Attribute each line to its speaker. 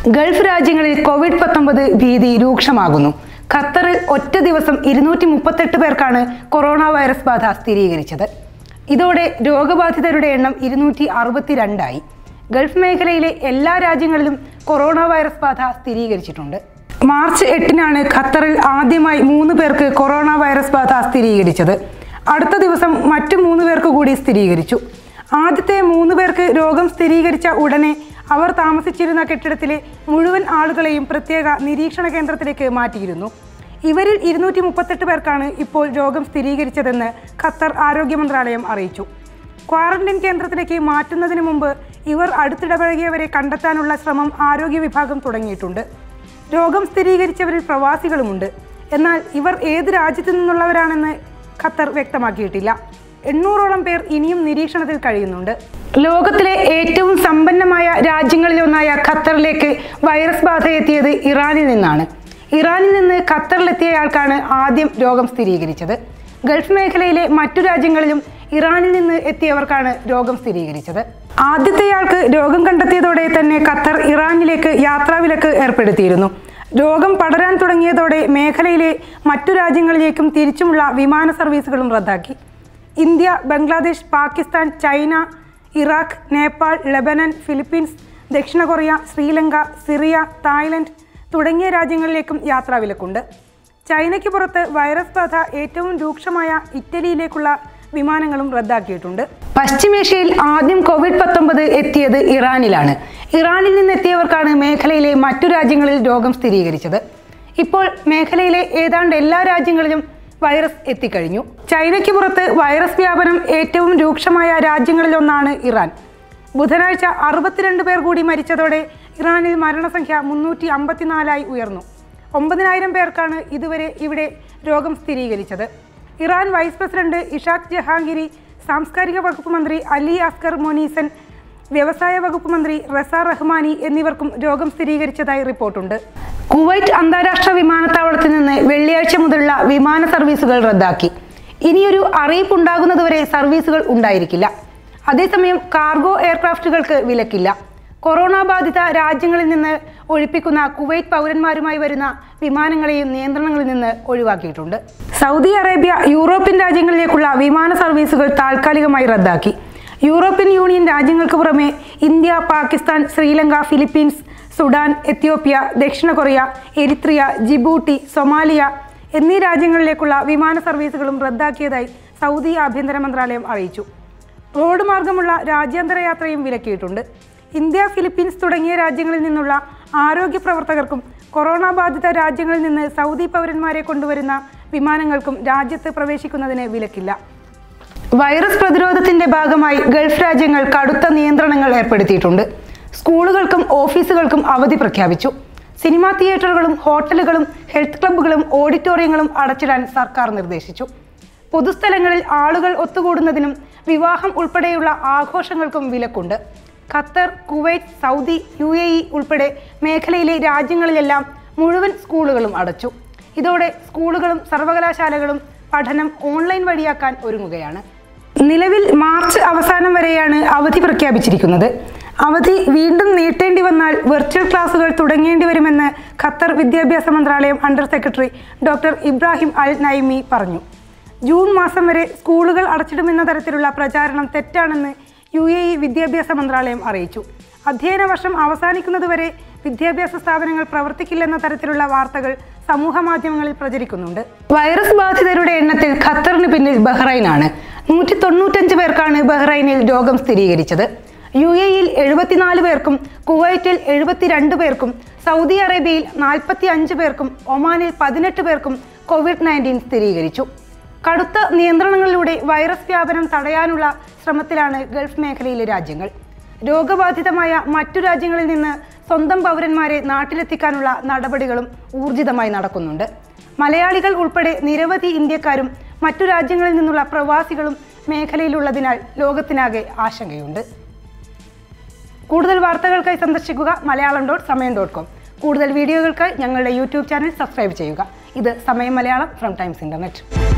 Speaker 1: Gulf രാജ്യങ്ങളിൽ Covid പത്തൊമ്പത് ഭീതി രൂക്ഷമാകുന്നു ഖത്തറിൽ ഒറ്റ ദിവസം ഇരുന്നൂറ്റി മുപ്പത്തെട്ട് പേർക്കാണ് കൊറോണ വൈറസ് ബാധ സ്ഥിരീകരിച്ചത് ഇതോടെ രോഗബാധിതരുടെ എണ്ണം ഇരുന്നൂറ്റി അറുപത്തിരണ്ടായി ഗൾഫ് മേഖലയിലെ എല്ലാ രാജ്യങ്ങളിലും കൊറോണ വൈറസ് ബാധ സ്ഥിരീകരിച്ചിട്ടുണ്ട് മാർച്ച് എട്ടിനാണ് ഖത്തറിൽ ആദ്യമായി മൂന്ന് പേർക്ക് കൊറോണ വൈറസ് ബാധ സ്ഥിരീകരിച്ചത് അടുത്ത ദിവസം മറ്റു മൂന്ന് പേർക്ക് കൂടി സ്ഥിരീകരിച്ചു ആദ്യത്തെ മൂന്ന് പേർക്ക് രോഗം സ്ഥിരീകരിച്ച ഉടനെ അവർ താമസിച്ചിരുന്ന കെട്ടിടത്തിലെ മുഴുവൻ ആളുകളെയും പ്രത്യേക നിരീക്ഷണ കേന്ദ്രത്തിലേക്ക് മാറ്റിയിരുന്നു ഇവരിൽ ഇരുന്നൂറ്റി മുപ്പത്തെട്ട് പേർക്കാണ് ഇപ്പോൾ രോഗം സ്ഥിരീകരിച്ചതെന്ന് ഖത്തർ ആരോഗ്യ മന്ത്രാലയം അറിയിച്ചു ക്വാറന്റൈൻ കേന്ദ്രത്തിലേക്ക് മാറ്റുന്നതിന് മുമ്പ് ഇവർ അടുത്തിടപഴകിയവരെ കണ്ടെത്താനുള്ള ശ്രമം ആരോഗ്യ വിഭാഗം തുടങ്ങിയിട്ടുണ്ട് രോഗം സ്ഥിരീകരിച്ചവരിൽ പ്രവാസികളുമുണ്ട് എന്നാൽ ഇവർ ഏത് രാജ്യത്തു നിന്നുള്ളവരാണെന്ന് ഖത്തർ വ്യക്തമാക്കിയിട്ടില്ല എണ്ണൂറോളം പേർ ഇനിയും നിരീക്ഷണത്തിൽ കഴിയുന്നുണ്ട് ലോകത്തിലെ ഏറ്റവും സമ്പന്നമായ രാജ്യങ്ങളിലൊന്നായ ഖത്തറിലേക്ക് വൈറസ് ബാധ എത്തിയത് ഇറാനിൽ നിന്നാണ് ഇറാനിൽ നിന്ന് ഖത്തറിലെത്തിയയാൾക്കാണ് ആദ്യം രോഗം സ്ഥിരീകരിച്ചത് ഗൾഫ് മേഖലയിലെ മറ്റു രാജ്യങ്ങളിലും ഇറാനിൽ നിന്ന് എത്തിയവർക്കാണ് രോഗം സ്ഥിരീകരിച്ചത് ആദ്യത്തെയാൾക്ക് രോഗം കണ്ടെത്തിയതോടെ തന്നെ ഖത്തർ ഇറാനിലേക്ക് യാത്രാവിലക്ക് ഏർപ്പെടുത്തിയിരുന്നു രോഗം പടരാൻ തുടങ്ങിയതോടെ മേഖലയിലെ മറ്റു രാജ്യങ്ങളിലേക്കും തിരിച്ചുമുള്ള വിമാന സർവീസുകളും റദ്ദാക്കി India Bangladesh Pakistan China Iraq Nepal Lebanon Philippines ദക്ഷിണ കൊറിയ ശ്രീലങ്ക സിറിയ തായ്ലൻഡ് തുടങ്ങിയ രാജ്യങ്ങളിലേക്കും യാത്രാവിലക്കുണ്ട് ചൈനയ്ക്ക് പുറത്ത് വൈറസ് ബാധ ഏറ്റവും രൂക്ഷമായ ഇറ്റലിയിലേക്കുള്ള വിമാനങ്ങളും റദ്ദാക്കിയിട്ടുണ്ട് പശ്ചിമേഷ്യയിൽ ആദ്യം കോവിഡ് പത്തൊമ്പത് എത്തിയത് ഇറാനിലാണ് ഇറാനിൽ നിന്നെത്തിയവർക്കാണ് മേഖലയിലെ മറ്റു രാജ്യങ്ങളിൽ രോഗം സ്ഥിരീകരിച്ചത് ഇപ്പോൾ മേഖലയിലെ ഏതാണ്ട് എല്ലാ രാജ്യങ്ങളിലും വൈറസ് എത്തിക്കഴിഞ്ഞു ചൈനയ്ക്ക് പുറത്ത് വൈറസ് വ്യാപനം ഏറ്റവും രൂക്ഷമായ രാജ്യങ്ങളിലൊന്നാണ് ഇറാൻ ബുധനാഴ്ച അറുപത്തിരണ്ട് പേർ കൂടി മരിച്ചതോടെ ഇറാനിൽ മരണസംഖ്യ മുന്നൂറ്റി അമ്പത്തിനാലായി ഉയർന്നു ഒമ്പതിനായിരം പേർക്കാണ് ഇതുവരെ ഇവിടെ രോഗം സ്ഥിരീകരിച്ചത് Iran vice president Ishaq Jahangiri സാംസ്കാരിക വകുപ്പ് മന്ത്രി അലി അസ്കർ മൊനീസൻ വ്യവസായ വകുപ്പ് മന്ത്രി റസ റഹ്മാനി എന്നിവർക്കും രോഗം സ്ഥിരീകരിച്ചതായി റിപ്പോർട്ടുണ്ട് കുവൈറ്റ് അന്താരാഷ്ട്ര വിമാനത്താവളത്തിൽ നിന്ന് വെള്ളിയാഴ്ച മുതലുള്ള വിമാന സർവീസുകൾ റദ്ദാക്കി ഇനിയൊരു അറിയിപ്പുണ്ടാകുന്നതുവരെ സർവീസുകൾ ഉണ്ടായിരിക്കില്ല അതേസമയം കാർഗോ എയർക്രാഫ്റ്റുകൾക്ക് വിലക്കില്ല കൊറോണ ബാധിത രാജ്യങ്ങളിൽ നിന്ന് ഒഴിപ്പിക്കുന്ന കുവൈറ്റ് പൗരന്മാരുമായി വരുന്ന വിമാനങ്ങളെയും നിയന്ത്രണങ്ങളിൽ നിന്ന് ഒഴിവാക്കിയിട്ടുണ്ട് സൗദി അറേബ്യ യൂറോപ്യൻ രാജ്യങ്ങളിലേക്കുള്ള വിമാന സർവീസുകൾ താൽക്കാലികമായി റദ്ദാക്കി യൂറോപ്യൻ യൂണിയൻ രാജ്യങ്ങൾക്ക് പുറമെ India Pakistan Sri Lanka Philippines Sudan Ethiopia ദക്ഷിണ കൊറിയ എരിത്രിയ ജിബൂട്ടി സൊമാലിയ എന്നീ രാജ്യങ്ങളിലേക്കുള്ള വിമാന സർവീസുകളും റദ്ദാക്കിയതായി സൗദി ആഭ്യന്തര മന്ത്രാലയം അറിയിച്ചു റോഡ് മാർഗമുള്ള രാജ്യാന്തര യാത്രയും വിലക്കിയിട്ടുണ്ട് ഇന്ത്യ ഫിലിപ്പീൻസ് തുടങ്ങിയ രാജ്യങ്ങളിൽ നിന്നുള്ള ആരോഗ്യ പ്രവർത്തകർക്കും കൊറോണ ബാധിത രാജ്യങ്ങളിൽ നിന്ന് സൗദി പൗരന്മാരെ കൊണ്ടുവരുന്ന വിമാനങ്ങൾക്കും രാജ്യത്ത് പ്രവേശിക്കുന്നതിന് വിലക്കില്ല വൈറസ് പ്രതിരോധത്തിന്റെ ഭാഗമായി ഗൾഫ് രാജ്യങ്ങൾ കടുത്ത നിയന്ത്രണങ്ങൾ ഏർപ്പെടുത്തിയിട്ടുണ്ട് സ്കൂളുകൾക്കും ഓഫീസുകൾക്കും അവധി പ്രഖ്യാപിച്ചു സിനിമാ തിയേറ്ററുകളും ഹോട്ടലുകളും ഹെൽത്ത് ക്ലബ്ബുകളും ഓഡിറ്റോറിയങ്ങളും അടച്ചിടാൻ സർക്കാർ നിർദ്ദേശിച്ചു പൊതുസ്ഥലങ്ങളിൽ ആളുകൾ ഒത്തുകൂടുന്നതിനും വിവാഹം ഉൾപ്പെടെയുള്ള ആഘോഷങ്ങൾക്കും വിലക്കുണ്ട് Qatar Kuwait Saudi U A E ഉൾപ്പെടെ മേഖലയിലെ രാജ്യങ്ങളിലെല്ലാം മുഴുവൻ സ്കൂളുകളും അടച്ചു ഇതോടെ സ്കൂളുകളും സർവകലാശാലകളും പഠനം ഓൺലൈൻ വഴിയാക്കാൻ ഒരുങ്ങുകയാണ് നിലവിൽ മാർച്ച് അവസാനം വരെയാണ് അവധി പ്രഖ്യാപിച്ചിരിക്കുന്നത് അവധി വീണ്ടും നീട്ടേണ്ടി വന്നാൽ വെർച്വൽ ക്ലാസുകൾ തുടങ്ങേണ്ടി വരുമെന്ന് ഖത്തർ വിദ്യാഭ്യാസ മന്ത്രാലയം under secretary doctor Ibrahim Al Naimi പറഞ്ഞു ജൂൺ മാസം വരെ സ്കൂളുകൾ അടച്ചിടുമെന്ന തരത്തിലുള്ള പ്രചാരണം തെറ്റാണെന്ന് യു എ ഇ വിദ്യാഭ്യാസ മന്ത്രാലയം അറിയിച്ചു അധ്യയന വർഷം അവസാനിക്കുന്നതുവരെ വിദ്യാഭ്യാസ സ്ഥാപനങ്ങൾ പ്രവർത്തിക്കില്ലെന്ന തരത്തിലുള്ള വാർത്തകൾ സമൂഹ മാധ്യമങ്ങളിൽ പ്രചരിക്കുന്നുണ്ട് വൈറസ് ബാധിതരുടെ എണ്ണത്തിൽ ഖത്തറിന് പിന്നിൽ ബഹ്റൈനാണ് നൂറ്റി തൊണ്ണൂറ്റഞ്ച് പേർക്കാണ് ബഹ്റൈനിൽ രോഗം സ്ഥിരീകരിച്ചത് യു എയിൽ എഴുപത്തിനാല് പേർക്കും കുവൈറ്റിൽ എഴുപത്തിരണ്ട് പേർക്കും സൗദി അറേബ്യയിൽ നാൽപ്പത്തി അഞ്ച് പേർക്കും ഒമാനിൽ പതിനെട്ട് പേർക്കും കോവിഡ് നയൻറ്റീൻ സ്ഥിരീകരിച്ചു കടുത്ത നിയന്ത്രണങ്ങളിലൂടെ വൈറസ് വ്യാപനം തടയാനുള്ള ശ്രമത്തിലാണ് ഗൾഫ് മേഖലയിലെ രാജ്യങ്ങൾ രോഗബാധിതമായ മറ്റു രാജ്യങ്ങളിൽ നിന്ന് സ്വന്തം പൗരന്മാരെ നാട്ടിലെത്തിക്കാനുള്ള നടപടികളും ഊർജിതമായി നടക്കുന്നുണ്ട് മലയാളികൾ ഉൾപ്പെടെ നിരവധി ഇന്ത്യക്കാരും മറ്റു രാജ്യങ്ങളിൽ നിന്നുള്ള പ്രവാസികളും മേഖലയിലുള്ളതിനാൽ ലോകത്തിനാകെ ആശങ്കയുണ്ട് കൂടുതൽ വാർത്തകൾക്കായി സന്ദർശിക്കുക Malayalam dot Samayam dot com കൂടുതൽ വീഡിയോകൾക്കായി ഞങ്ങളുടെ യൂട്യൂബ് ചാനൽ സബ്സ്ക്രൈബ് ചെയ്യുക ഇത് സമയം മലയാളം ഫ്രം ടൈംസ് ഇന്റർനെറ്റ്